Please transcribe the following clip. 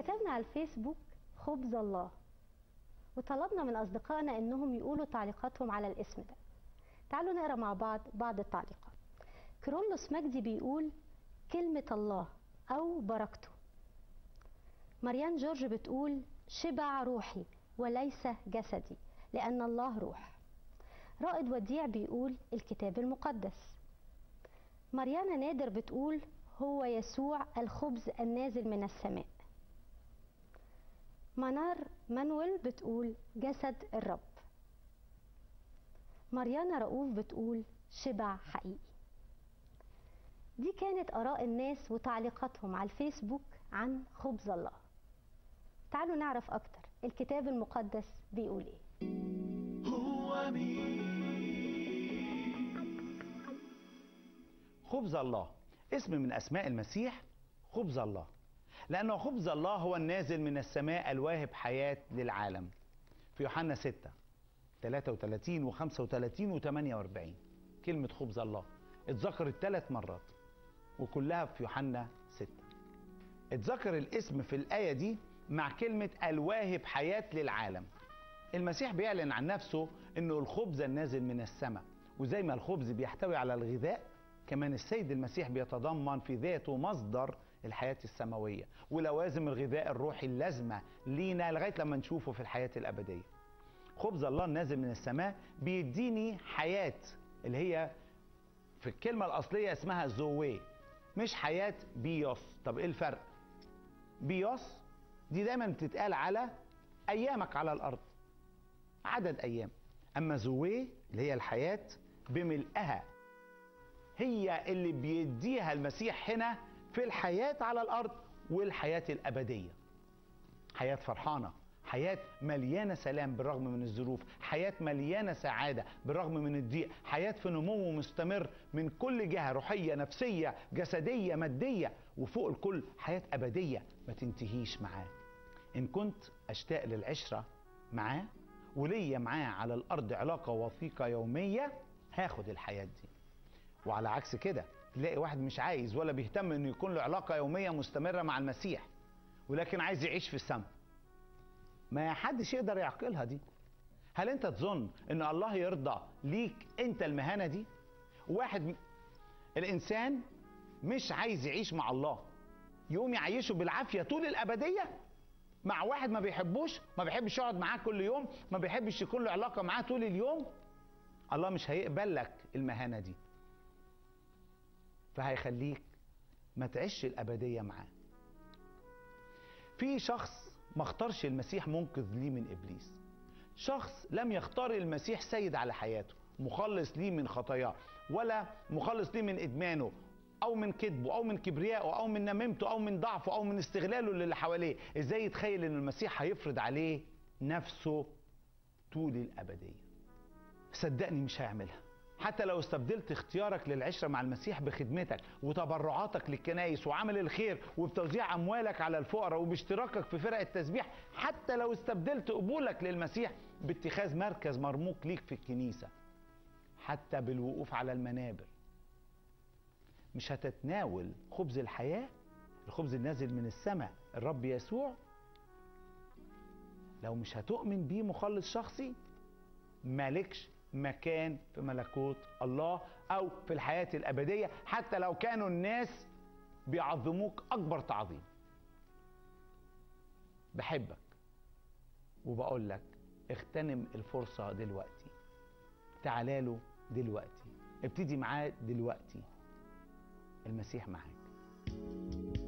كتبنا على الفيسبوك خبز الله وطلبنا من أصدقائنا إنهم يقولوا تعليقاتهم على الاسم ده تعالوا نقرأ مع بعض بعض التعليقات كرولوس مجدي بيقول كلمة الله أو بركته مريان جورج بتقول شبع روحي وليس جسدي لأن الله روح رائد وديع بيقول الكتاب المقدس مريانا نادر بتقول هو يسوع الخبز النازل من السماء منار مانويل بتقول جسد الرب مريانا رؤوف بتقول شبع حقيقي دي كانت آراء الناس وتعليقاتهم على الفيسبوك عن خبز الله تعالوا نعرف أكتر الكتاب المقدس بيقول إيه هو مين خبز الله اسم من اسماء المسيح خبز الله لانه خبز الله هو النازل من السماء الواهب حياه للعالم في يوحنا 6 33 و35 و48 كلمه خبز الله اتذكرت ثلاث مرات وكلها في يوحنا 6 اتذكر الاسم في الايه دي مع كلمه الواهب حياه للعالم المسيح بيعلن عن نفسه انه الخبز النازل من السماء وزي ما الخبز بيحتوي على الغذاء كمان السيد المسيح بيتضمن في ذاته مصدر الحياة السماوية ولوازم الغذاء الروحي اللازمة لينا لغاية لما نشوفه في الحياة الأبدية خبز الله النازل من السماء بيديني حياة اللي هي في الكلمة الأصلية اسمها زوي مش حياة بيوس طب إيه الفرق بيوس دي دايما بتتقال على أيامك على الأرض عدد أيام أما زوي اللي هي الحياة بملئها هي اللي بيديها المسيح هنا في الحياة على الأرض والحياة الأبدية حياة فرحانة حياة مليانة سلام بالرغم من الظروف حياة مليانة سعادة بالرغم من الضيق حياة في نمو مستمر من كل جهة روحية نفسية جسدية مادية وفوق الكل حياة أبدية ما تنتهيش معاه إن كنت أشتاق للعشرة معاه وليا معاه على الأرض علاقة وثيقة يومية هاخد الحياة دي وعلى عكس كده تلاقي واحد مش عايز ولا بيهتم انه يكون له علاقه يوميه مستمره مع المسيح ولكن عايز يعيش في السماء ما حدش يقدر يعقلها دي هل انت تظن ان الله يرضى ليك انت المهانه دي واحد م... الانسان مش عايز يعيش مع الله يقوم يعيشه بالعافيه طول الابديه مع واحد ما بيحبوش ما بيحبش يقعد معاه كل يوم ما بيحبش يكون له علاقه معاه طول اليوم الله مش هيقبل لك المهانه دي فهيخليك ما تعيش الأبدية معاه في شخص ما اختارش المسيح منقذ ليه من إبليس شخص لم يختار المسيح سيد على حياته مخلص ليه من خطاياه ولا مخلص ليه من إدمانه أو من كذبه أو من كبريائه أو من نميمته أو من ضعفه أو من استغلاله للي حواليه إزاي يتخيل إن المسيح هيفرض عليه نفسه طول الأبدية صدقني مش هيعملها حتى لو استبدلت اختيارك للعشرة مع المسيح بخدمتك وتبرعاتك للكنائس وعمل الخير وبتوزيع أموالك على الفقراء وباشتراكك في فرق التسبيح حتى لو استبدلت قبولك للمسيح باتخاذ مركز مرموق ليك في الكنيسة حتى بالوقوف على المنابر مش هتتناول خبز الحياة الخبز النازل من السماء الرب يسوع لو مش هتؤمن بيه مخلص شخصي مالكش مكان في ملكوت الله او في الحياه الابديه حتى لو كانوا الناس بيعظموك اكبر تعظيم بحبك وبقول لك اغتنم الفرصه دلوقتي تعالى له دلوقتي ابتدي معاه دلوقتي المسيح معاك